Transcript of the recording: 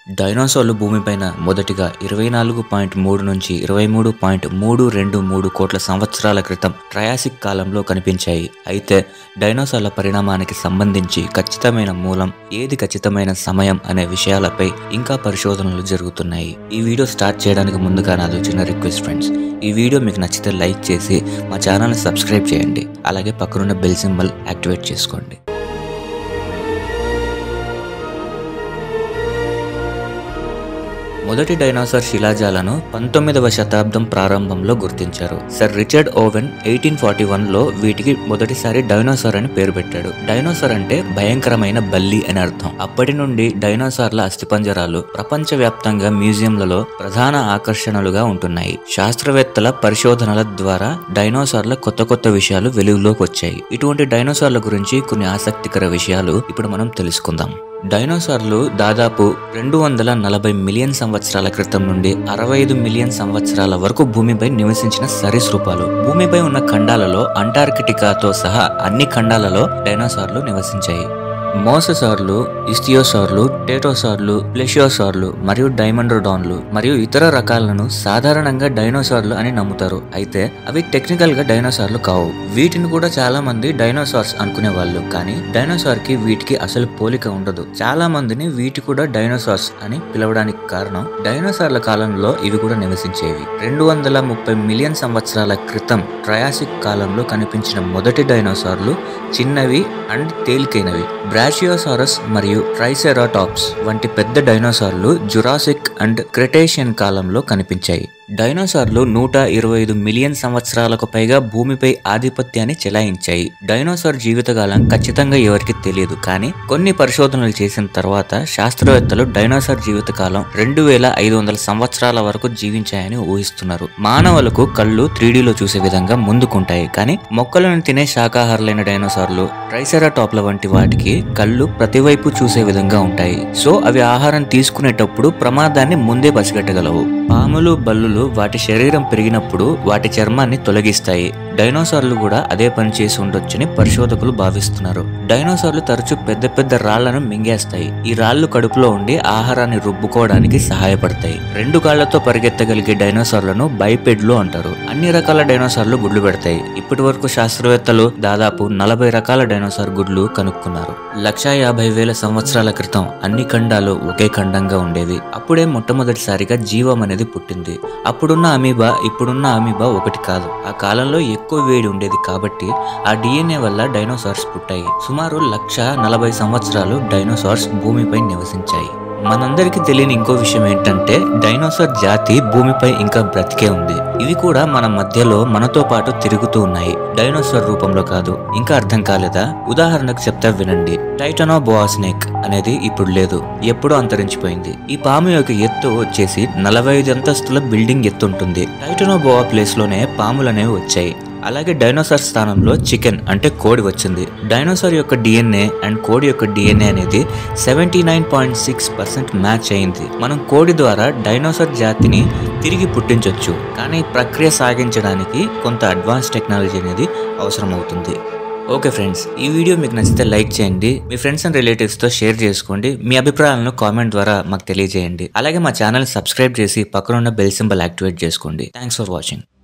డైనోసార్లు భూమిపైన మొదటిగా ఇరవై నాలుగు పాయింట్ మూడు నుంచి ఇరవై మూడు పాయింట్ మూడు రెండు మూడు కోట్ల సంవత్సరాల క్రితం ట్రయాసిక్ కాలంలో కనిపించాయి అయితే డైనోసార్ల పరిణామానికి సంబంధించి ఖచ్చితమైన మూలం ఏది ఖచ్చితమైన సమయం అనే విషయాలపై ఇంకా పరిశోధనలు జరుగుతున్నాయి ఈ వీడియో స్టార్ట్ చేయడానికి ముందుగా నాది చిన్న రిక్వెస్ట్ ఫ్రెండ్స్ ఈ వీడియో మీకు నచ్చితే లైక్ చేసి మా ఛానల్ని సబ్స్క్రైబ్ చేయండి అలాగే పక్కనున్న బెల్ సింబల్ యాక్టివేట్ చేసుకోండి మొదటి డైనోసార్ శిలాజాలను పంతొమ్మిదవ శతాబ్దం ప్రారంభంలో గుర్తించారు sir Richard Owen eighteen forty one లో వీటికి మొదటిసారి డైనోసార్ అని పేరు పెట్టాడు డైనోసార్ అంటే భయంకరమైన బల్లి అని అర్థం అప్పటి నుండి డైనోసార్ల అస్థిపంజరాలు ప్రపంచవ్యాప్తంగా మ్యూజియంలలో ప్రధాన ఆకర్షణలుగా ఉంటున్నాయి శాస్త్రవేత్తల పరిశోధనల ద్వారా డైనోసార్ల కొత్త కొత్త విషయాలు వెలుగులోకి వచ్చాయి ఇటువంటి డైనోసార్ల గురించి కొన్ని ఆసక్తికర విషయాలు ఇప్పుడు మనం తెలుసుకుందాం డైనోసార్లు దాదాపు రెండు వందల నలభై మిలియన్ సంవత్సరాల క్రితం నుండి అరవై ఐదు మిలియన్ సంవత్సరాల వరకు భూమిపై నివసించిన సరీసృపాలు భూమిపై ఉన్న ఖండాలలో అంటార్కిటికాతో సహా అన్ని ఖండాలలో డైనోసార్లు నివసించాయి మోససార్లు ఇస్టియోసార్లు టేటోసార్లు ప్లెషియోసార్లు మరియు డైమండ్రోడాన్లు మరియు ఇతర రకాలను సాధారణంగా డైనోసార్లు అని నమ్ముతారు అయితే అవి టెక్నికల్ గా డైనోసార్లు కావు వీటిని కూడా చాలా మంది డైనోసార్స్ అనుకునే వాళ్ళు కానీ డైనోసార్ కి వీటికి అసలు పోలిక ఉండదు చాలా మందిని వీటి కూడా డైనోసార్స్ అని పిలవడానికి కారణం డైనోసార్ల కాలంలో ఇవి కూడా నివసించేవి రెండు వందల ముప్పై మిలియన్ సంవత్సరాల క్రితం ట్రయాసిక్ కాలంలో కనిపించిన మొదటి డైనోసార్లు చిన్నవి అండ్ తేలికైనవి బ్రాషియోసారస్ మరియు ట్రైసెరాటాప్స్ వంటి పెద్ద డైనోసార్లు జురాసిక్ అండ్ క్రెటేషియన్ కాలంలో కనిపించాయి డైనోసార్లు నూట ఇరవై ఐదు మిలియన్ సంవత్సరాలకు పైగా భూమిపై ఆధిపత్యాన్ని చెలాయించాయి డైనోసార్ జీవితకాలం ఖచ్చితంగా ఎవరికి తెలియదు కానీ కొన్ని పరిశోధనలు చేసిన తర్వాత శాస్త్రవేత్తలు డైనోసార్ జీవితకాలం రెండు వేల ఐదు వందల సంవత్సరాల వరకు జీవించాయని ఊహిస్తున్నారు మానవులకు కళ్ళు త్రీడీలో చూసే విధంగా ముందుకుంటాయి కానీ మొక్కలను తినే శాకాహారులైన డైనోసార్లు ట్రైసెరాటాప్ల వంటి వాటికి కళ్ళు ప్రతివైపు చూసే విధంగా ఉంటాయి సో అవి ఆహారం తీసుకునేటప్పుడు ప్రమాదాన్ని ముందే పసిగట్టగలవు పాములు బల్లులు వాటి శరీరం పెరిగినప్పుడు వాటి చర్మాన్ని తొలగిస్తాయి డైనోసార్లు కూడా అదే పని చేసి ఉండొచ్చని పరిశోధకులు భావిస్తున్నారు డైనోసార్లు తరచూ పెద్ద పెద్ద రాళ్లను మింగేస్తాయి ఈ రాళ్లు కడుపులో ఉండి ఆహారాన్ని రుబ్బుకోవడానికి సహాయపడతాయి రెండు కాళ్లతో పరిగెత్తగలిగే డైనోసార్లను బైపెడ్లు అంటారు అన్ని రకాల డైనోసార్లు గుడ్లు పెడతాయి ఇప్పటి వరకు శాస్త్రవేత్తలు దాదాపు నలభై రకాల డైనోసార్ గుడ్లు కనుక్కున్నారు లక్షా యాభై వేల సంవత్సరాల క్రితం అన్ని ఖండాలు ఒకే ఖండంగా ఉండేవి అప్పుడే మొట్టమొదటిసారిగా జీవం అనేది పుట్టింది అప్పుడున్న అమీబా ఇప్పుడున్న అమీబా ఒకటి కాదు ఆ కాలంలో ఎక్కువ వేడి ఉండేది కాబట్టి ఆ డిఎన్ఏ వల్ల డైనోసార్స్ పుట్టాయి సుమారు లక్ష నలభై సంవత్సరాలు డైనోసార్స్ భూమిపై నివసించాయి మనందరికీ తెలియని ఇంకో విషయం ఏంటంటే డైనోసార్ జాతి భూమిపై ఇంకా బ్రతికే ఉంది ఇవి కూడా మన మధ్యలో మనతో పాటు తిరుగుతూ ఉన్నాయి డైనోసార్ రూపంలో కాదు ఇంకా అర్థం కాలేదా ఉదాహరణకు చెప్తా వినండి టైటనో బోఆస్నేక్ అనేది ఇప్పుడు లేదు ఎప్పుడో అంతరించిపోయింది ఈ పాము యొక్క ఎత్తు వచ్చేసి నలభై ఐదు అంతస్తుల బిల్డింగ్ ఎత్తు ఉంటుంది టైటనో బోఆ ప్లేస్ లోనే పాములు అనేవి వచ్చాయి అలాగే డైనోసార్ స్థానంలో చికెన్ అంటే కోడి వచ్చింది డైనోసార్ యొక్క డిఎన్ఏ అండ్ కోడి యొక్క డిఎన్ఏ అనేది seventy nine point six percent match అయింది మనం కోడి ద్వారా డైనోసార్ జాతిని తిరిగి పుట్టించవచ్చు కానీ ప్రక్రియ సాగించడానికి కొంత అడ్వాన్స్ టెక్నాలజీ అనేది అవసరం అవుతుంది ఓకే ఫ్రెండ్స్ ఈ వీడియో మీకు నచ్చితే లైక్ చేయండి మీ ఫ్రెండ్స్ అండ్ రిలేటివ్స్తో షేర్ చేసుకోండి మీ అభిప్రాయాలను కామెంట్ ద్వారా మాకు తెలియజేయండి అలాగే మా ఛానల్ సబ్స్క్రైబ్ చేసి పక్కనున్న బెల్ సింబల్ యాక్టివేట్ చేసుకోండి థ్యాంక్స్ ఫర్ వాచింగ్